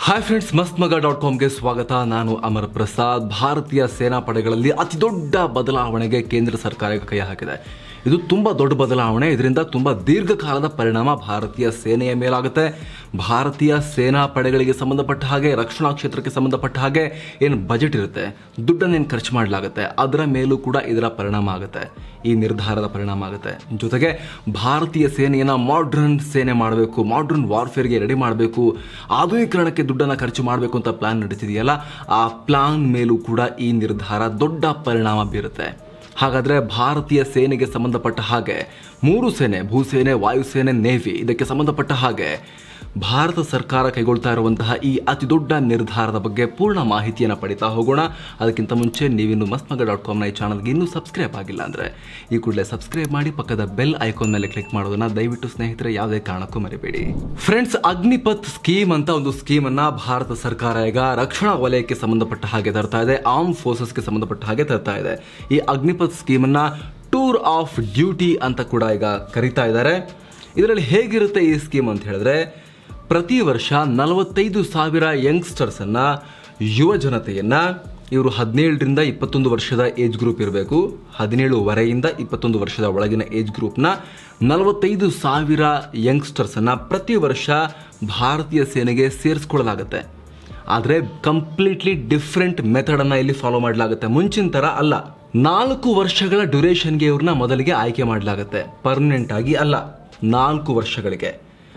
hi friends ಮಸ್ತ್ ಮಗ dot ಕಾಮ್ಗೆ ಸ್ವಾಗತ ನಾನು ಅಮರ್ ಪ್ರಸಾದ್ ಭಾರತೀಯ ಸೇನಾ ಪಡೆಗಳಲ್ಲಿ ಅತಿ ದೊಡ್ಡ ಬದಲಾವಣೆಗೆ ಕೇಂದ್ರ ಸರ್ಕಾರ ಕೈ ಹಾಕಿದೆ ಇದು ತುಂಬ ದೊಡ್ಡ ಬದಲಾವಣೆ ಇದರಿಂದ ತುಂಬ ದೀರ್ಘಕಾಲದ ಪರಿಣಾಮ ಭಾರತೀಯ ಸೇನೆಯ ಮೇಲಾಗುತ್ತೆ ಭಾರತೀಯ ಸೇನಾ ಪಡೆಗಳಿಗೆ ಸಂಬಂಧಪಟ್ಟ ಹಾಗೆ ರಕ್ಷಣಾ ಕ್ಷೇತ್ರಕ್ಕೆ ಸಂಬಂಧಪಟ್ಟ ಹಾಗೆ ಏನು ಬಜೆಟ್ ಇರುತ್ತೆ ದುಡ್ಡನ್ನೇನು ಖರ್ಚು ಮಾಡಲಾಗುತ್ತೆ ಅದರ ಮೇಲೂ ಕೂಡ ಇದರ ಪರಿಣಾಮ ಆಗುತ್ತೆ ಈ ನಿರ್ಧಾರದ ಪರಿಣಾಮ ಆಗುತ್ತೆ ಜೊತೆಗೆ ಭಾರತೀಯ ಸೇನೆಯನ್ನು ಮಾಡ್ರನ್ ಸೇನೆ ಮಾಡಬೇಕು ಮಾಡ್ರನ್ ವಾರ್ಫೇರ್ಗೆ ರೆಡಿ ಮಾಡಬೇಕು ಆಧುನೀಕರಣಕ್ಕೆ ದುಡ್ಡನ್ನು ಖರ್ಚು ಮಾಡಬೇಕು ಅಂತ ಪ್ಲಾನ್ ನಡೀತಿದೆಯಲ್ಲ ಆ ಪ್ಲಾನ್ ಮೇಲೂ ಕೂಡ ಈ ನಿರ್ಧಾರ ದೊಡ್ಡ ಪರಿಣಾಮ ಬೀರುತ್ತೆ ಹಾಗಾದರೆ ಭಾರತೀಯ ಸೇನೆಗೆ ಸಂಬಂಧಪಟ್ಟ ಹಾಗೆ ಮೂರು ಸೇನೆ ಭೂಸೇನೆ ವಾಯುಸೇನೆ ನೇವಿ ಇದಕ್ಕೆ ಸಂಬಂಧಪಟ್ಟ ಹಾಗೆ ಭಾರತ ಸರ್ಕಾರ ಕೈಗೊಳ್ತಾ ಇರುವಂತಹ ಈ ಅತಿ ದೊಡ್ಡ ನಿರ್ಧಾರದ ಬಗ್ಗೆ ಪೂರ್ಣ ಮಾಹಿತಿಯನ್ನು ಪಡಿತಾ ಹೋಗೋಣ ಅದಕ್ಕಿಂತ ಮುಂಚೆ ನೀವಿನ್ನು ಮಸ್ಮಗ ಡಾಟ್ ಕಾಮ್ನ ಈ ಚಾನಲ್ಗೆ ಇನ್ನೂ ಸಬ್ಸ್ಕ್ರೈಬ್ ಆಗಿಲ್ಲ ಅಂದರೆ ಈ ಕೂಡಲೇ ಸಬ್ಸ್ಕ್ರೈಬ್ ಮಾಡಿ ಪಕ್ಕದ ಬೆಲ್ ಐಕಾನ್ ಮೇಲೆ ಕ್ಲಿಕ್ ಮಾಡೋದನ್ನ ದಯವಿಟ್ಟು ಸ್ನೇಹಿತರೆ ಯಾವುದೇ ಕಾರಣಕ್ಕೂ ಮರಿಬೇಡಿ ಫ್ರೆಂಡ್ಸ್ ಅಗ್ನಿಪಥ್ ಸ್ಕೀಮ್ ಅಂತ ಒಂದು ಸ್ಕೀಮ್ ಅನ್ನ ಭಾರತ ಸರ್ಕಾರ ಈಗ ರಕ್ಷಣಾ ವಲಯಕ್ಕೆ ಸಂಬಂಧಪಟ್ಟ ಹಾಗೆ ತರ್ತಾ ಇದೆ ಆರ್ಮ್ ಫೋರ್ಸಸ್ಗೆ ಸಂಬಂಧಪಟ್ಟ ಹಾಗೆ ತರ್ತಾ ಇದೆ ಈ ಅಗ್ನಿಪಥ್ ಸ್ಕೀಮ್ ಅನ್ನ ಟೂರ್ ಆಫ್ ಡ್ಯೂಟಿ ಅಂತ ಕೂಡ ಈಗ ಕರೀತಾ ಇದ್ದಾರೆ ಇದರಲ್ಲಿ ಹೇಗಿರುತ್ತೆ ಈ ಸ್ಕೀಮ್ ಅಂತ ಹೇಳಿದ್ರೆ ಪ್ರತಿ ವರ್ಷ ನಲವತ್ತೈದು ಸಾವಿರ ಯಂಗ್ಸ್ಟರ್ಸನ್ನು ಯುವ ಜನತೆಯನ್ನು ಇವರು ಹದಿನೇಳರಿಂದ ಇಪ್ಪತ್ತೊಂದು ವರ್ಷದ ಏಜ್ ಗ್ರೂಪ್ ಇರಬೇಕು ಹದಿನೇಳುವರೆಯಿಂದ ಇಪ್ಪತ್ತೊಂದು ವರ್ಷದ ಒಳಗಿನ ಏಜ್ ಗ್ರೂಪ್ನ ನಲವತ್ತೈದು ಸಾವಿರ ಯಂಗ್ಸ್ಟರ್ಸನ್ನು ಪ್ರತಿ ವರ್ಷ ಭಾರತೀಯ ಸೇನೆಗೆ ಸೇರಿಸ್ಕೊಳ್ಳಲಾಗುತ್ತೆ ಆದರೆ ಕಂಪ್ಲೀಟ್ಲಿ ಡಿಫ್ರೆಂಟ್ ಮೆಥಡನ್ನು ಇಲ್ಲಿ ಫಾಲೋ ಮಾಡಲಾಗುತ್ತೆ ಮುಂಚಿನ ಥರ ಅಲ್ಲ ನಾಲ್ಕು ವರ್ಷಗಳ ಡ್ಯುರೇಷನ್ಗೆ ಇವ್ರನ್ನ ಮೊದಲಿಗೆ ಆಯ್ಕೆ ಮಾಡಲಾಗುತ್ತೆ ಪರ್ಮನೆಂಟ್ ಆಗಿ ಅಲ್ಲ ನಾಲ್ಕು ವರ್ಷಗಳಿಗೆ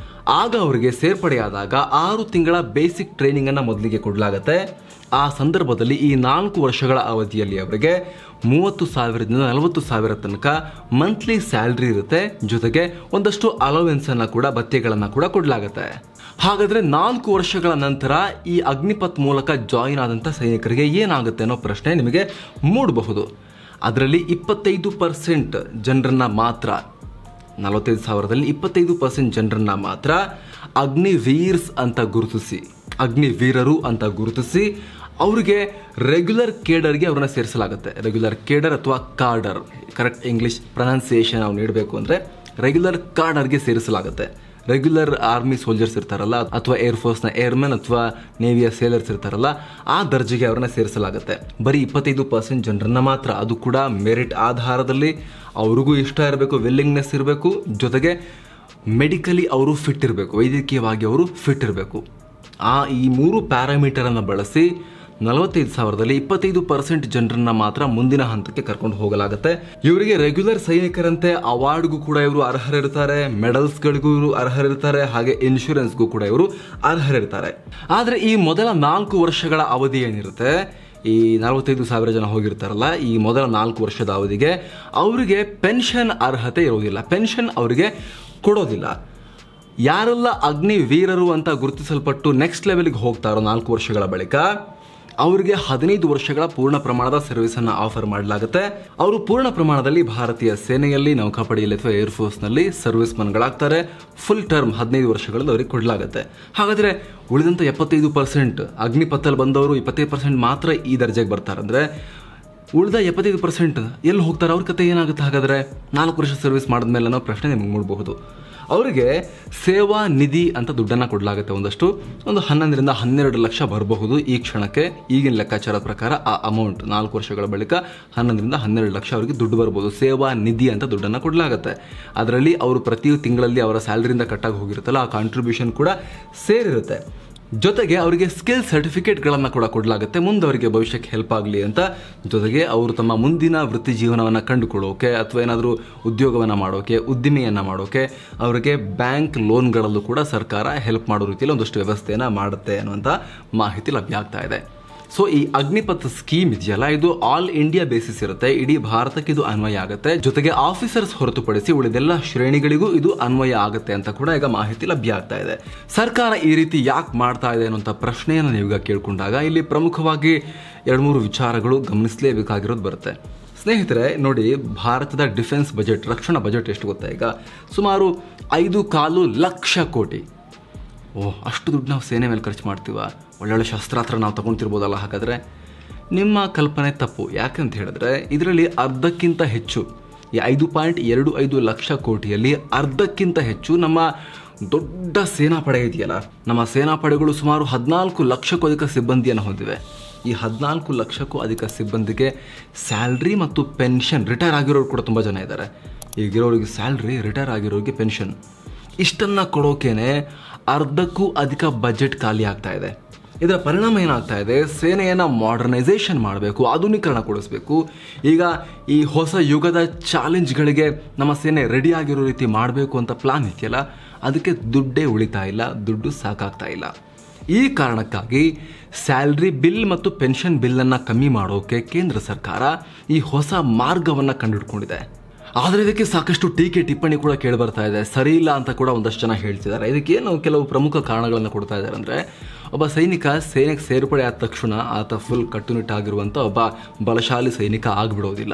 ಆಗ ಅವರಿಗೆ ಸೇರ್ಪಡೆಯಾದಾಗ ಆರು ತಿಂಗಳ ಬೇಸಿಕ್ ಟ್ರೈನಿಂಗ್ ಅನ್ನ ಮೊದಲಿಗೆ ಕೊಡಲಾಗುತ್ತೆ ಆ ಸಂದರ್ಭದಲ್ಲಿ ಈ ನಾಲ್ಕು ವರ್ಷಗಳ ಅವಧಿಯಲ್ಲಿ ಅವರಿಗೆ ಮೂವತ್ತು ಸಾವಿರದಿಂದ ನಲವತ್ತು ಸಾವಿರ ತನಕ ಮಂತ್ಲಿ ಸ್ಯಾಲ್ರಿ ಇರುತ್ತೆ ಜೊತೆಗೆ ಒಂದಷ್ಟು ಅಲವೆನ್ಸ್ ಅನ್ನ ಕೂಡ ಭತ್ಯೆಗಳನ್ನ ಕೂಡ ಕೊಡಲಾಗುತ್ತೆ ಹಾಗಾದ್ರೆ ನಾಲ್ಕು ವರ್ಷಗಳ ನಂತರ ಈ ಅಗ್ನಿಪಥ್ ಮೂಲಕ ಜಾಯಿನ್ ಆದಂಥ ಸೈನಿಕರಿಗೆ ಏನಾಗುತ್ತೆ ಅನ್ನೋ ಪ್ರಶ್ನೆ ನಿಮಗೆ ಮೂಡಬಹುದು ಅದರಲ್ಲಿ ಇಪ್ಪತ್ತೈದು ಪರ್ಸೆಂಟ್ ಜನರನ್ನ ಮಾತ್ರ ನಲವತ್ತೈದು ಸಾವಿರದಲ್ಲಿ ಇಪ್ಪತ್ತೈದು ಪರ್ಸೆಂಟ್ ಜನರನ್ನ ಮಾತ್ರ ಅಗ್ನಿವೀರ್ಸ್ ಅಂತ ಗುರುತಿಸಿ ಅಗ್ನಿವೀರರು ಅಂತ ಗುರುತಿಸಿ ಅವರಿಗೆ ರೆಗ್ಯುಲರ್ ಕೇಡರ್ಗೆ ಅವ್ರನ್ನ ಸೇರಿಸಲಾಗುತ್ತೆ ರೆಗ್ಯುಲರ್ ಕೇಡರ್ ಅಥವಾ ಕಾರ್ಡರ್ ಕರೆಕ್ಟ್ ಇಂಗ್ಲಿಷ್ ಪ್ರೊನೌನ್ಸಿಯೇಷನ್ ನಾವು ನೀಡಬೇಕು ಅಂದರೆ ರೆಗ್ಯುಲರ್ ಕಾರ್ಡರ್ಗೆ ಸೇರಿಸಲಾಗುತ್ತೆ ರೆಗ್ಯುಲರ್ ಆರ್ಮಿ ಸೋಲ್ಜರ್ಸ್ ಇರ್ತಾರಲ್ಲ ಅಥವಾ ಏರ್ಫೋರ್ಸ್ನ ಏರ್ಮನ್ ಅಥವಾ ನೇವಿಯ ಸೇಲರ್ಸ್ ಇರ್ತಾರಲ್ಲ ಆ ದರ್ಜೆಗೆ ಅವ್ರನ್ನ ಸೇರಿಸಲಾಗುತ್ತೆ ಬರೀ ಇಪ್ಪತ್ತೈದು ಪರ್ಸೆಂಟ್ ಜನರನ್ನ ಮಾತ್ರ ಅದು ಕೂಡ ಮೆರಿಟ್ ಆಧಾರದಲ್ಲಿ ಅವ್ರಿಗೂ ಇಷ್ಟ ಇರಬೇಕು ವಿಲ್ಲಿಂಗ್ನೆಸ್ ಇರಬೇಕು ಜೊತೆಗೆ ಮೆಡಿಕಲಿ ಅವರು ಫಿಟ್ ಇರಬೇಕು ವೈದ್ಯಕೀಯವಾಗಿ ಅವರು ಫಿಟ್ ಇರಬೇಕು ಆ ಈ ಮೂರು ಪ್ಯಾರಾಮೀಟರನ್ನು ಬಳಸಿ ನಲವತ್ತೈದು ಸಾವಿರದಲ್ಲಿ ಇಪ್ಪತ್ತೈದು ಪರ್ಸೆಂಟ್ ಜನರನ್ನ ಮಾತ್ರ ಮುಂದಿನ ಹಂತಕ್ಕೆ ಕರ್ಕೊಂಡು ಹೋಗಲಾಗುತ್ತೆ ಇವರಿಗೆ ರೆಗ್ಯುಲರ್ ಸೈನಿಕರಂತೆ ಅವಾರ್ಡ್ಗೂ ಕೂಡ ಇವರು ಅರ್ಹರಿರ್ತಾರೆ ಮೆಡಲ್ಸ್ಗಳಿಗೂ ಇವರು ಅರ್ಹರಿರ್ತಾರೆ ಹಾಗೆ ಇನ್ಶೂರೆನ್ಸ್ಗೂ ಕೂಡ ಇವರು ಅರ್ಹರಿರ್ತಾರೆ ಆದರೆ ಈ ಮೊದಲ ನಾಲ್ಕು ವರ್ಷಗಳ ಅವಧಿ ಏನಿರುತ್ತೆ ಈ ನಲವತ್ತೈದು ಸಾವಿರ ಜನ ಹೋಗಿರ್ತಾರಲ್ಲ ಈ ಮೊದಲ ನಾಲ್ಕು ವರ್ಷದ ಅವಧಿಗೆ ಅವರಿಗೆ ಪೆನ್ಷನ್ ಅರ್ಹತೆ ಇರುವುದಿಲ್ಲ ಪೆನ್ಷನ್ ಅವರಿಗೆ ಕೊಡೋದಿಲ್ಲ ಯಾರೆಲ್ಲ ಅಗ್ನಿ ವೀರರು ಅಂತ ಗುರುತಿಸಲ್ಪಟ್ಟು ನೆಕ್ಸ್ಟ್ ಲೆವೆಲ್ಗೆ ಹೋಗ್ತಾರೋ ನಾಲ್ಕು ವರ್ಷಗಳ ಬಳಿಕ ಅವರಿಗೆ ಹದಿನೈದು ವರ್ಷಗಳ ಪೂರ್ಣ ಪ್ರಮಾಣದ ಸರ್ವಿಸ್ ಅನ್ನ ಆಫರ್ ಮಾಡಲಾಗುತ್ತೆ ಅವರು ಪೂರ್ಣ ಪ್ರಮಾಣದಲ್ಲಿ ಭಾರತೀಯ ಸೇನೆಯಲ್ಲಿ ನೌಕಾಪಡೆಯಲ್ಲಿ ಅಥವಾ ಏರ್ಫೋರ್ಸ್ನಲ್ಲಿ ಸರ್ವಿಸ್ ಮನ್ಗಳಾಗ್ತಾರೆ ಫುಲ್ ಟರ್ಮ್ ಹದಿನೈದು ವರ್ಷಗಳಲ್ಲಿ ಅವರಿಗೆ ಕೊಡಲಾಗುತ್ತೆ ಹಾಗಾದ್ರೆ ಉಳಿದಂತ ಎಪ್ಪತ್ತೈದು ಪರ್ಸೆಂಟ್ ಅಗ್ನಿಪಥಲ್ಲಿ ಬಂದವರು ಇಪ್ಪತ್ತೈದು ಪರ್ಸೆಂಟ್ ಮಾತ್ರ ಈ ದರ್ಜೆಗೆ ಬರ್ತಾರೆ ಅಂದ್ರೆ ಉಳಿದ ಎಪ್ಪತ್ತೈದು ಪರ್ಸೆಂಟ್ ಎಲ್ಲಿ ಹೋಗ್ತಾರೆ ಅವ್ರ ಕತೆ ಏನಾಗುತ್ತೆ ಹಾಗಾದ್ರೆ ನಾಲ್ಕು ವರ್ಷ ಸರ್ವಿಸ್ ಮಾಡಿದ್ಮೇಲೆ ಅನ್ನೋ ಪ್ರಶ್ನೆ ನಿಮಗೆ ಮೂಡಬಹುದು ಅವರಿಗೆ ಸೇವಾ ನಿಧಿ ಅಂತ ದುಡ್ಡನ್ನು ಕೊಡಲಾಗುತ್ತೆ ಒಂದಷ್ಟು ಒಂದು ಹನ್ನೊಂದರಿಂದ ಹನ್ನೆರಡು ಲಕ್ಷ ಬರಬಹುದು ಈ ಕ್ಷಣಕ್ಕೆ ಈಗಿನ ಲೆಕ್ಕಾಚಾರದ ಪ್ರಕಾರ ಆ ಅಮೌಂಟ್ ನಾಲ್ಕು ವರ್ಷಗಳ ಬಳಿಕ ಹನ್ನೊಂದರಿಂದ ಹನ್ನೆರಡು ಲಕ್ಷ ಅವರಿಗೆ ದುಡ್ಡು ಬರ್ಬೋದು ಸೇವಾ ನಿಧಿ ಅಂತ ದುಡ್ಡನ್ನು ಕೊಡಲಾಗುತ್ತೆ ಅದರಲ್ಲಿ ಅವರು ಪ್ರತಿ ತಿಂಗಳಲ್ಲಿ ಅವರ ಸ್ಯಾಲ್ರಿಯಿಂದ ಕಟ್ಟಾಗಿ ಹೋಗಿರುತ್ತಲ್ಲ ಆ ಕಾಂಟ್ರಿಬ್ಯೂಷನ್ ಕೂಡ ಸೇರಿರುತ್ತೆ ಜೊತೆಗೆ ಅವರಿಗೆ ಸ್ಕಿಲ್ ಸರ್ಟಿಫಿಕೇಟ್ಗಳನ್ನು ಕೂಡ ಕೊಡಲಾಗುತ್ತೆ ಮುಂದೆ ಅವರಿಗೆ ಭವಿಷ್ಯಕ್ಕೆ ಹೆಲ್ಪ್ ಆಗಲಿ ಅಂತ ಜೊತೆಗೆ ಅವರು ತಮ್ಮ ಮುಂದಿನ ವೃತ್ತಿ ಜೀವನವನ್ನು ಕಂಡುಕೊಳ್ಳೋಕೆ ಅಥವಾ ಏನಾದರೂ ಉದ್ಯೋಗವನ್ನು ಮಾಡೋಕೆ ಉದ್ದಿಮೆಯನ್ನು ಮಾಡೋಕೆ ಅವರಿಗೆ ಬ್ಯಾಂಕ್ ಲೋನ್ಗಳಲ್ಲೂ ಕೂಡ ಸರ್ಕಾರ ಹೆಲ್ಪ್ ಮಾಡೋ ರೀತಿಯಲ್ಲಿ ಒಂದಷ್ಟು ವ್ಯವಸ್ಥೆಯನ್ನು ಮಾಡುತ್ತೆ ಅನ್ನುವಂಥ ಮಾಹಿತಿ ಲಭ್ಯ ಆಗ್ತಾ ಇದೆ ಸೊ ಈ ಅಗ್ನಿಪಥ್ ಸ್ಕೀಮ್ ಇದೆಯಲ್ಲ ಇದು ಆಲ್ ಇಂಡಿಯಾ ಬೇಸಿಸ್ ಇರುತ್ತೆ ಇಡೀ ಭಾರತಕ್ಕೆ ಇದು ಅನ್ವಯ ಆಗುತ್ತೆ ಜೊತೆಗೆ ಆಫೀಸರ್ಸ್ ಹೊರತುಪಡಿಸಿ ಉಳಿದೆಲ್ಲ ಶ್ರೇಣಿಗಳಿಗೂ ಇದು ಅನ್ವಯ ಆಗುತ್ತೆ ಅಂತ ಕೂಡ ಈಗ ಮಾಹಿತಿ ಲಭ್ಯ ಆಗ್ತಾ ಇದೆ ಸರ್ಕಾರ ಈ ರೀತಿ ಯಾಕೆ ಮಾಡ್ತಾ ಇದೆ ಅನ್ನುವಂಥ ಪ್ರಶ್ನೆಯನ್ನು ನೀವೀಗ ಕೇಳ್ಕೊಂಡಾಗ ಇಲ್ಲಿ ಪ್ರಮುಖವಾಗಿ ಎರಡು ಮೂರು ವಿಚಾರಗಳು ಗಮನಿಸಲೇಬೇಕಾಗಿರೋದು ಬರುತ್ತೆ ಸ್ನೇಹಿತರೆ ನೋಡಿ ಭಾರತದ ಡಿಫೆನ್ಸ್ ಬಜೆಟ್ ರಕ್ಷಣಾ ಬಜೆಟ್ ಎಷ್ಟು ಗೊತ್ತಾ ಈಗ ಸುಮಾರು ಐದು ಕಾಲು ಲಕ್ಷ ಕೋಟಿ ಓಹ್ ಅಷ್ಟು ದುಡ್ಡು ನಾವು ಸೇನೆ ಮೇಲೆ ಖರ್ಚು ಮಾಡ್ತೀವ ಒಳ್ಳೊಳ್ಳೆ ಶಸ್ತ್ರಾಸ್ತ್ರ ನಾವು ತಗೊಳ್ತಿರ್ಬೋದಲ್ಲ ಹಾಗಾದರೆ ನಿಮ್ಮ ಕಲ್ಪನೆ ತಪ್ಪು ಯಾಕಂತ ಹೇಳಿದ್ರೆ ಇದರಲ್ಲಿ ಅರ್ಧಕ್ಕಿಂತ ಹೆಚ್ಚು ಈ ಐದು ಪಾಯಿಂಟ್ ಎರಡು ಐದು ಲಕ್ಷ ಕೋಟಿಯಲ್ಲಿ ಅರ್ಧಕ್ಕಿಂತ ಹೆಚ್ಚು ನಮ್ಮ ದೊಡ್ಡ ಸೇನಾಪಡೆ ಇದೆಯಲ್ಲ ನಮ್ಮ ಸೇನಾಪಡೆಗಳು ಸುಮಾರು ಹದಿನಾಲ್ಕು ಲಕ್ಷಕ್ಕೂ ಅಧಿಕ ಸಿಬ್ಬಂದಿಯನ್ನು ಹೊಂದಿವೆ ಈ ಹದಿನಾಲ್ಕು ಲಕ್ಷಕ್ಕೂ ಅಧಿಕ ಸಿಬ್ಬಂದಿಗೆ ಸ್ಯಾಲ್ರಿ ಮತ್ತು ಪೆನ್ಷನ್ ರಿಟೈರ್ ಆಗಿರೋರು ಕೂಡ ತುಂಬ ಜನ ಇದ್ದಾರೆ ಈಗಿರೋರಿಗೆ ಸ್ಯಾಲ್ರಿ ರಿಟೈರ್ ಆಗಿರೋರಿಗೆ ಪೆನ್ಷನ್ ಇಷ್ಟನ್ನು ಕೊಡೋಕೇನೆ ಅರ್ಧಕ್ಕೂ ಅಧಿಕ ಬಜೆಟ್ ಖಾಲಿ ಆಗ್ತಾ ಇದೆ ಇದರ ಪರಿಣಾಮ ಏನಾಗ್ತಾ ಇದೆ ಸೇನೆಯನ್ನು ಮಾಡರ್ನೈಸೇಷನ್ ಮಾಡಬೇಕು ಆಧುನೀಕರಣಗೊಳಿಸಬೇಕು ಈಗ ಈ ಹೊಸ ಯುಗದ ಚಾಲೆಂಜ್ಗಳಿಗೆ ನಮ್ಮ ಸೇನೆ ರೆಡಿ ಆಗಿರೋ ರೀತಿ ಮಾಡಬೇಕು ಅಂತ ಪ್ಲಾನ್ ಇದೆಯಲ್ಲ ಅದಕ್ಕೆ ದುಡ್ಡೇ ಉಳಿತಾ ಇಲ್ಲ ದುಡ್ಡು ಸಾಕಾಗ್ತಾ ಇಲ್ಲ ಈ ಕಾರಣಕ್ಕಾಗಿ ಸ್ಯಾಲ್ರಿ ಬಿಲ್ ಮತ್ತು ಪೆನ್ಷನ್ ಬಿಲ್ಲನ್ನು ಕಮ್ಮಿ ಮಾಡೋಕೆ ಕೇಂದ್ರ ಸರ್ಕಾರ ಈ ಹೊಸ ಮಾರ್ಗವನ್ನು ಕಂಡುಹಿಡ್ಕೊಂಡಿದೆ ಆದರೆ ಇದಕ್ಕೆ ಸಾಕಷ್ಟು ಟೀಕೆ ಟಿಪ್ಪಣಿ ಕೂಡ ಕೇಳಿ ಬರ್ತಾ ಇದೆ ಸರಿ ಇಲ್ಲ ಅಂತ ಕೂಡ ಒಂದಷ್ಟು ಜನ ಹೇಳ್ತಿದ್ದಾರೆ ಇದಕ್ಕೇನು ಕೆಲವು ಪ್ರಮುಖ ಕಾರಣಗಳನ್ನು ಕೊಡ್ತಾ ಇದ್ದಾರೆ ಅಂದರೆ ಒಬ್ಬ ಸೈನಿಕ ಸೇನೆಗೆ ಸೇರ್ಪಡೆ ಆದ ತಕ್ಷಣ ಆತ ಫುಲ್ ಕಟ್ಟುನಿಟ್ಟಾಗಿರುವಂಥ ಒಬ್ಬ ಬಲಶಾಲಿ ಸೈನಿಕ ಆಗಿಬಿಡೋದಿಲ್ಲ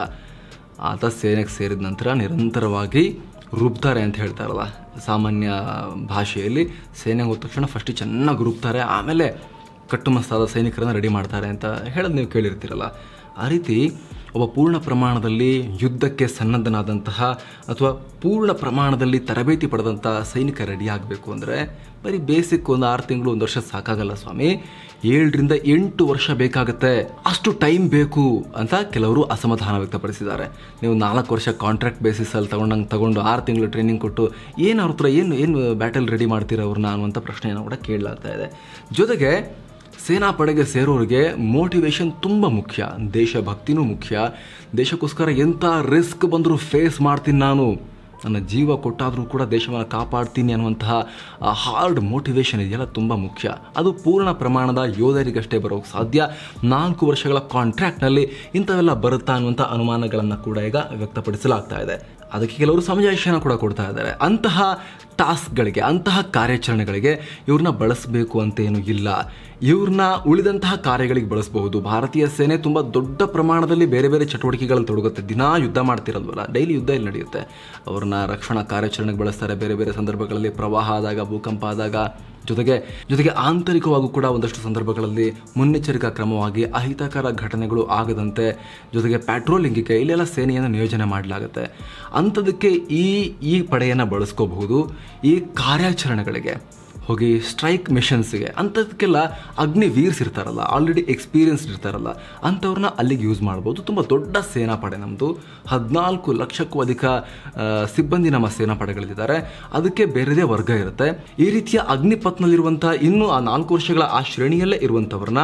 ಆತ ಸೇನೆಗೆ ಸೇರಿದ ನಂತರ ನಿರಂತರವಾಗಿ ರುಬ್ತಾರೆ ಅಂತ ಹೇಳ್ತಾರಲ್ಲ ಸಾಮಾನ್ಯ ಭಾಷೆಯಲ್ಲಿ ಸೇನೆಗೆ ಹೋದ ತಕ್ಷಣ ಫಸ್ಟ್ ಚೆನ್ನಾಗಿ ರುಬ್ತಾರೆ ಆಮೇಲೆ ಕಟ್ಟುಮಸ್ತಾದ ಸೈನಿಕರನ್ನು ರೆಡಿ ಮಾಡ್ತಾರೆ ಅಂತ ಹೇಳೋದು ನೀವು ಕೇಳಿರ್ತೀರಲ್ಲ ಆ ರೀತಿ ಒಬ್ಬ ಪೂರ್ಣ ಪ್ರಮಾಣದಲ್ಲಿ ಯುದ್ಧಕ್ಕೆ ಸನ್ನದ್ಧನಾದಂತಹ ಅಥವಾ ಪೂರ್ಣ ಪ್ರಮಾಣದಲ್ಲಿ ತರಬೇತಿ ಪಡೆದಂಥ ಸೈನಿಕ ರೆಡಿ ಆಗಬೇಕು ಅಂದರೆ ಬರೀ ಬೇಸಿಕ್ ಒಂದು ಆರು ತಿಂಗಳು ಒಂದು ವರ್ಷ ಸಾಕಾಗಲ್ಲ ಸ್ವಾಮಿ ಏಳರಿಂದ ಎಂಟು ವರ್ಷ ಬೇಕಾಗುತ್ತೆ ಅಷ್ಟು ಟೈಮ್ ಬೇಕು ಅಂತ ಕೆಲವರು ಅಸಮಾಧಾನ ವ್ಯಕ್ತಪಡಿಸಿದ್ದಾರೆ ನೀವು ನಾಲ್ಕು ವರ್ಷ ಕಾಂಟ್ರಾಕ್ಟ್ ಬೇಸಿಸಲ್ಲಿ ತಗೊಂಡಂಗೆ ತಗೊಂಡು ಆರು ತಿಂಗಳು ಟ್ರೈನಿಂಗ್ ಕೊಟ್ಟು ಏನು ಅವ್ರ ಹತ್ರ ಏನು ಏನು ಬ್ಯಾಟಲ್ ರೆಡಿ ಮಾಡ್ತೀರ ಅವ್ರನ್ನ ಅನ್ನುವಂಥ ಪ್ರಶ್ನೆಯನ್ನು ಕೂಡ ಕೇಳಲಾಗ್ತಾ ಇದೆ ಜೊತೆಗೆ ಸೇನಾಪಡೆಗೆ ಸೇರೋರಿಗೆ ಮೋಟಿವೇಶನ್ ತುಂಬ ಮುಖ್ಯ ದೇಶಭಕ್ತಿನೂ ಮುಖ್ಯ ದೇಶಕ್ಕೋಸ್ಕರ ಎಂಥ ರಿಸ್ಕ್ ಬಂದರೂ ಫೇಸ್ ಮಾಡ್ತೀನಿ ನಾನು ನನ್ನ ಜೀವ ಕೊಟ್ಟಾದರೂ ಕೂಡ ದೇಶವನ್ನು ಕಾಪಾಡ್ತೀನಿ ಅನ್ನುವಂತಹ ಹಾರ್ಡ್ ಮೋಟಿವೇಶನ್ ಇದೆಯಲ್ಲ ತುಂಬ ಮುಖ್ಯ ಅದು ಪೂರ್ಣ ಪ್ರಮಾಣದ ಯೋಧರಿಗಷ್ಟೇ ಬರೋಕ್ಕೆ ಸಾಧ್ಯ ನಾಲ್ಕು ವರ್ಷಗಳ ಕಾಂಟ್ರಾಕ್ಟ್ನಲ್ಲಿ ಇಂಥವೆಲ್ಲ ಬರುತ್ತಾ ಅನ್ನುವಂಥ ಅನುಮಾನಗಳನ್ನು ಕೂಡ ಈಗ ವ್ಯಕ್ತಪಡಿಸಲಾಗ್ತಾ ಇದೆ ಅದಕ್ಕೆ ಕೆಲವರು ಸಮಜಾಯಿಷನ ಕೂಡ ಕೊಡ್ತಾ ಇದ್ದಾರೆ ಅಂತಹ ಟಾಸ್ಕ್ಗಳಿಗೆ ಅಂತಹ ಕಾರ್ಯಾಚರಣೆಗಳಿಗೆ ಇವ್ರನ್ನ ಬಳಸಬೇಕು ಅಂತ ಏನು ಇಲ್ಲ ಇವ್ರನ್ನ ಉಳಿದಂತಹ ಕಾರ್ಯಗಳಿಗೆ ಬಳಸಬಹುದು ಭಾರತೀಯ ಸೇನೆ ತುಂಬ ದೊಡ್ಡ ಪ್ರಮಾಣದಲ್ಲಿ ಬೇರೆ ಬೇರೆ ಚಟುವಟಿಕೆಗಳಲ್ಲಿ ತೊಡಗುತ್ತೆ ದಿನಾ ಯುದ್ಧ ಮಾಡ್ತಿರಲ್ವಲ್ಲ ಡೈಲಿ ಯುದ್ಧ ಇಲ್ಲಿ ನಡೆಯುತ್ತೆ ಅವ್ರನ್ನ ರಕ್ಷಣಾ ಕಾರ್ಯಾಚರಣೆಗೆ ಬಳಸ್ತಾರೆ ಬೇರೆ ಬೇರೆ ಸಂದರ್ಭಗಳಲ್ಲಿ ಪ್ರವಾಹ ಆದಾಗ ಭೂಕಂಪ ಆದಾಗ ಜೊತೆಗೆ ಜೊತೆಗೆ ಆಂತರಿಕವಾಗೂ ಕೂಡ ಒಂದಷ್ಟು ಸಂದರ್ಭಗಳಲ್ಲಿ ಮುನ್ನೆಚ್ಚರಿಕಾ ಕ್ರಮವಾಗಿ ಅಹಿತಕರ ಘಟನೆಗಳು ಆಗದಂತೆ ಜೊತೆಗೆ ಪ್ಯಾಟ್ರೋಲಿಂಗಿಗೆ ಇಲ್ಲೆಲ್ಲ ಸೇನೆಯನ್ನು ನಿಯೋಜನೆ ಮಾಡಲಾಗುತ್ತೆ ಅಂಥದಕ್ಕೆ ಈ ಈ ಪಡೆಯನ್ನು ಬಳಸ್ಕೋಬಹುದು ಈ ಕಾರ್ಯಾಚರಣೆಗಳಿಗೆ ಹೋಗಿ ಸ್ಟ್ರೈಕ್ ಮಿಷನ್ಸ್ಗೆ ಅಂಥದಕ್ಕೆಲ್ಲ ಅಗ್ನಿ ವೀರ್ಸ್ ಇರ್ತಾರಲ್ಲ ಆಲ್ರೆಡಿ ಎಕ್ಸ್ಪೀರಿಯನ್ಸ್ಡ್ ಇರ್ತಾರಲ್ಲ ಅಂಥವ್ರನ್ನ ಅಲ್ಲಿಗೆ ಯೂಸ್ ಮಾಡ್ಬೋದು ತುಂಬ ದೊಡ್ಡ ಸೇನಾಪಡೆ ನಮ್ಮದು ಹದಿನಾಲ್ಕು ಲಕ್ಷಕ್ಕೂ ಅಧಿಕ ಆ, ಸಿಬ್ಬಂದಿ ನಮ್ಮ ಸೇನಾಪಡೆಗಳಿದ್ದಾರೆ ಅದಕ್ಕೆ ಬೇರೆದೇ ವರ್ಗ ಇರುತ್ತೆ ಈ ರೀತಿಯ ಅಗ್ನಿಪತ್ನಲ್ಲಿರುವಂಥ ಇನ್ನೂ ಆ ನಾಲ್ಕು ವರ್ಷಗಳ ಆ ಶ್ರೇಣಿಯಲ್ಲೇ ಇರುವಂಥವ್ರನ್ನ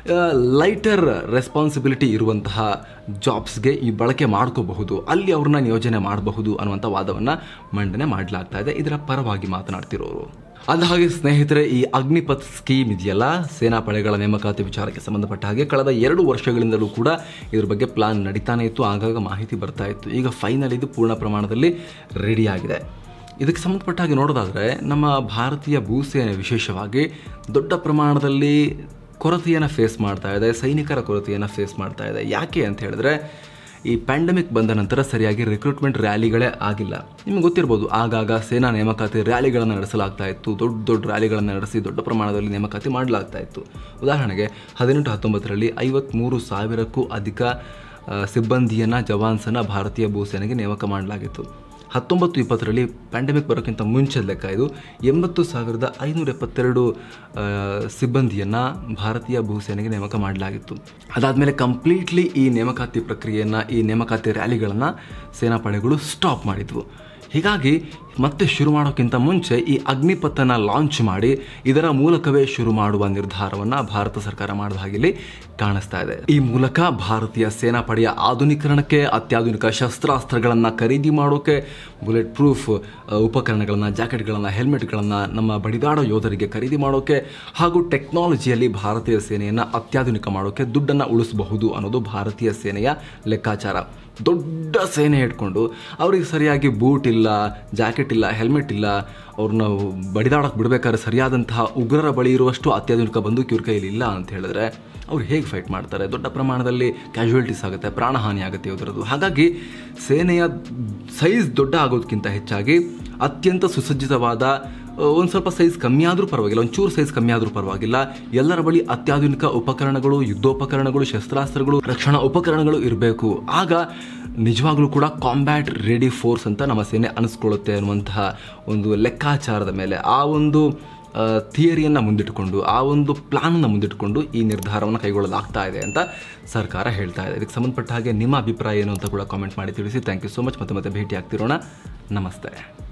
ಲೈಟರ್ ರೆಸ್ಪಾನ್ಸಿಬಿಲಿಟಿ ಇರುವಂತಹ ಜಾಬ್ಸ್ಗೆ ಈ ಬಳಕೆ ಮಾಡ್ಕೋಬಹುದು ಅಲ್ಲಿ ಅವ್ರನ್ನ ನಿಯೋಜನೆ ಮಾಡಬಹುದು ಅನ್ನುವಂಥ ವಾದವನ್ನು ಮಂಡನೆ ಮಾಡಲಾಗ್ತಾ ಇದೆ ಇದರ ಪರವಾಗಿ ಮಾತನಾಡ್ತಿರೋರು ಅಂದ ಹಾಗೆ ಸ್ನೇಹಿತರೆ ಈ ಅಗ್ನಿಪಥ್ ಸ್ಕೀಮ್ ಇದೆಯಲ್ಲ ಸೇನಾಪಡೆಗಳ ನೇಮಕಾತಿ ವಿಚಾರಕ್ಕೆ ಸಂಬಂಧಪಟ್ಟ ಹಾಗೆ ಕಳೆದ ಎರಡು ವರ್ಷಗಳಿಂದಲೂ ಕೂಡ ಇದ್ರ ಬಗ್ಗೆ ಪ್ಲಾನ್ ನಡೀತಾನೆ ಇತ್ತು ಆಗಾಗ ಮಾಹಿತಿ ಬರ್ತಾ ಇತ್ತು ಈಗ ಫೈನಲ್ ಇದು ಪೂರ್ಣ ಪ್ರಮಾಣದಲ್ಲಿ ರೆಡಿ ಆಗಿದೆ ಇದಕ್ಕೆ ಸಂಬಂಧಪಟ್ಟ ಹಾಗೆ ನೋಡೋದಾದರೆ ನಮ್ಮ ಭಾರತೀಯ ಭೂಸೇನೆ ವಿಶೇಷವಾಗಿ ದೊಡ್ಡ ಪ್ರಮಾಣದಲ್ಲಿ ಕೊರತೆಯನ್ನು ಫೇಸ್ ಮಾಡ್ತಾ ಇದೆ ಸೈನಿಕರ ಕೊರತೆಯನ್ನು ಫೇಸ್ ಮಾಡ್ತಾ ಇದೆ ಯಾಕೆ ಅಂತ ಹೇಳಿದ್ರೆ ಈ ಪ್ಯಾಂಡಮಿಕ್ ಬಂದ ನಂತರ ಸರಿಯಾಗಿ ರಿಕ್ರೂಟ್ಮೆಂಟ್ ರ್ಯಾಲಿಗಳೇ ಆಗಿಲ್ಲ ನಿಮ್ಗೆ ಗೊತ್ತಿರ್ಬೋದು ಆಗಾಗ ಸೇನಾ ನೇಮಕಾತಿ ರ್ಯಾಲಿಗಳನ್ನು ನಡೆಸಲಾಗ್ತಾ ಇತ್ತು ದೊಡ್ಡ ದೊಡ್ಡ ರ್ಯಾಲಿಗಳನ್ನು ನಡೆಸಿ ದೊಡ್ಡ ಪ್ರಮಾಣದಲ್ಲಿ ನೇಮಕಾತಿ ಮಾಡಲಾಗ್ತಾ ಇತ್ತು ಉದಾಹರಣೆಗೆ ಹದಿನೆಂಟು ಹತ್ತೊಂಬತ್ತರಲ್ಲಿ ಐವತ್ತ್ಮೂರು ಸಾವಿರಕ್ಕೂ ಅಧಿಕ ಆ, ಸಿಬ್ಬಂದಿಯನ್ನು ಜವಾನ್ಸನ್ನು ಭಾರತೀಯ ಭೂಸೇನೆಗೆ ನೇಮಕ ಮಾಡಲಾಗಿತ್ತು ಹತ್ತೊಂಬತ್ತು ಇಪ್ಪತ್ತರಲ್ಲಿ ಪ್ಯಾಂಡಮಿಕ್ ಬರೋಕ್ಕಿಂತ ಮುಂಚೆ ಲೆಕ್ಕ ಇದು ಎಂಬತ್ತು ಸಾವಿರದ ಐನೂರ ಎಪ್ಪತ್ತೆರಡು ಆ, ಸಿಬ್ಬಂದಿಯನ್ನು ಭಾರತೀಯ ಭೂಸೇನೆಗೆ ನೇಮಕ ಮಾಡಲಾಗಿತ್ತು ಅದಾದಮೇಲೆ ಕಂಪ್ಲೀಟ್ಲಿ ಈ ನೇಮಕಾತಿ ಪ್ರಕ್ರಿಯೆಯನ್ನು ಈ ನೇಮಕಾತಿ ರ್ಯಾಲಿಗಳನ್ನು ಸೇನಾಪಡೆಗಳು ಸ್ಟಾಪ್ ಮಾಡಿದ್ವು ಹೀಗಾಗಿ ಮತ್ತೆ ಶುರು ಮಾಡೋಕ್ಕಿಂತ ಮುಂಚೆ ಈ ಅಗ್ನಿಪಥನ ಲಾಂಚ್ ಮಾಡಿ ಇದರ ಮೂಲಕವೇ ಶುರು ಮಾಡುವ ನಿರ್ಧಾರವನ್ನು ಭಾರತ ಸರ್ಕಾರ ಮಾಡಿದ ಹಾಗೆ ಇಲ್ಲಿ ಕಾಣಿಸ್ತಾ ಇದೆ ಈ ಮೂಲಕ ಭಾರತೀಯ ಸೇನಾಪಡೆಯ ಆಧುನೀಕರಣಕ್ಕೆ ಅತ್ಯಾಧುನಿಕ ಶಸ್ತ್ರಾಸ್ತ್ರಗಳನ್ನು ಖರೀದಿ ಮಾಡೋಕೆ ಬುಲೆಟ್ ಪ್ರೂಫ್ ಉಪಕರಣಗಳನ್ನು ಜಾಕೆಟ್ಗಳನ್ನು ಹೆಲ್ಮೆಟ್ಗಳನ್ನು ನಮ್ಮ ಬಡಿದಾಡೋ ಯೋಧರಿಗೆ ಖರೀದಿ ಮಾಡೋಕೆ ಹಾಗೂ ಟೆಕ್ನಾಲಜಿಯಲ್ಲಿ ಭಾರತೀಯ ಸೇನೆಯನ್ನು ಅತ್ಯಾಧುನಿಕ ಮಾಡೋಕೆ ದುಡ್ಡನ್ನು ಉಳಿಸಬಹುದು ಅನ್ನೋದು ಭಾರತೀಯ ಸೇನೆಯ ಲೆಕ್ಕಾಚಾರ ದೊಡ್ಡ ಸೇನೆ ಇಟ್ಕೊಂಡು ಅವ್ರಿಗೆ ಸರಿಯಾಗಿ ಬೂಟ್ ಇಲ್ಲ ಜಾಕೆಟ್ ಇಲ್ಲ ಹೆಲ್ಮೆಟ್ ಇಲ್ಲ ಅವ್ರನ್ನ ಬಡಿದಾಡೋಕೆ ಬಿಡಬೇಕಾದ್ರೆ ಸರಿಯಾದಂತಹ ಉಗ್ರರ ಬಳಿ ಇರುವಷ್ಟು ಅತ್ಯಾಧುನಿಕ ಬಂದೂಕು ಇವ್ರ ಕೈಯಲ್ಲಿ ಇಲ್ಲ ಅಂತ ಹೇಳಿದ್ರೆ ಅವ್ರು ಹೇಗೆ ಫೈಟ್ ಮಾಡ್ತಾರೆ ದೊಡ್ಡ ಪ್ರಮಾಣದಲ್ಲಿ ಕ್ಯಾಶುಯಾಲಿಟೀಸ್ ಆಗುತ್ತೆ ಪ್ರಾಣಹಾನಿ ಆಗುತ್ತೆ ಇದರದ್ದು ಹಾಗಾಗಿ ಸೇನೆಯ ಸೈಜ್ ದೊಡ್ಡ ಆಗೋದಕ್ಕಿಂತ ಹೆಚ್ಚಾಗಿ ಅತ್ಯಂತ ಸುಸಜ್ಜಿತವಾದ ಒಂದು ಸ್ವಲ್ಪ ಸೈಜ್ ಕಮ್ಮಿ ಆದರೂ ಪರವಾಗಿಲ್ಲ ಒಂಚೂರು ಸೈಜ್ ಕಮ್ಮಿ ಆದರೂ ಪರವಾಗಿಲ್ಲ ಎಲ್ಲರ ಬಳಿ ಅತ್ಯಾಧುನಿಕ ಉಪಕರಣಗಳು ಯುದ್ಧೋಪಕರಣಗಳು ಶಸ್ತ್ರಾಸ್ತ್ರಗಳು ರಕ್ಷಣಾ ಉಪಕರಣಗಳು ಇರಬೇಕು ಆಗ ನಿಜವಾಗ್ಲೂ ಕೂಡ ಕಾಂಬ್ಯಾಟ್ ರೆಡಿ ಫೋರ್ಸ್ ಅಂತ ನಮ್ಮ ಸೇನೆ ಅನಿಸ್ಕೊಳ್ಳುತ್ತೆ ಅನ್ನುವಂತಹ ಒಂದು ಲೆಕ್ಕಾಚಾರದ ಮೇಲೆ ಆ ಒಂದು ಥಿಯರಿಯನ್ನು ಮುಂದಿಟ್ಟುಕೊಂಡು ಆ ಒಂದು ಪ್ಲಾನನ್ನು ಮುಂದಿಟ್ಟುಕೊಂಡು ಈ ನಿರ್ಧಾರವನ್ನು ಕೈಗೊಳ್ಳಲಾಗ್ತಾ ಇದೆ ಅಂತ ಸರ್ಕಾರ ಹೇಳ್ತಾ ಇದೆ ಇದಕ್ಕೆ ಸಂಬಂಧಪಟ್ಟ ಹಾಗೆ ನಿಮ್ಮ ಅಭಿಪ್ರಾಯ ಏನು ಅಂತ ಕೂಡ ಕಾಮೆಂಟ್ ಮಾಡಿ ತಿಳಿಸಿ ಥ್ಯಾಂಕ್ ಯು ಸೊ ಮಚ್ ಮತ್ತೆ ಮತ್ತೆ ಭೇಟಿ ಆಗ್ತಿರೋಣ ನಮಸ್ತೆ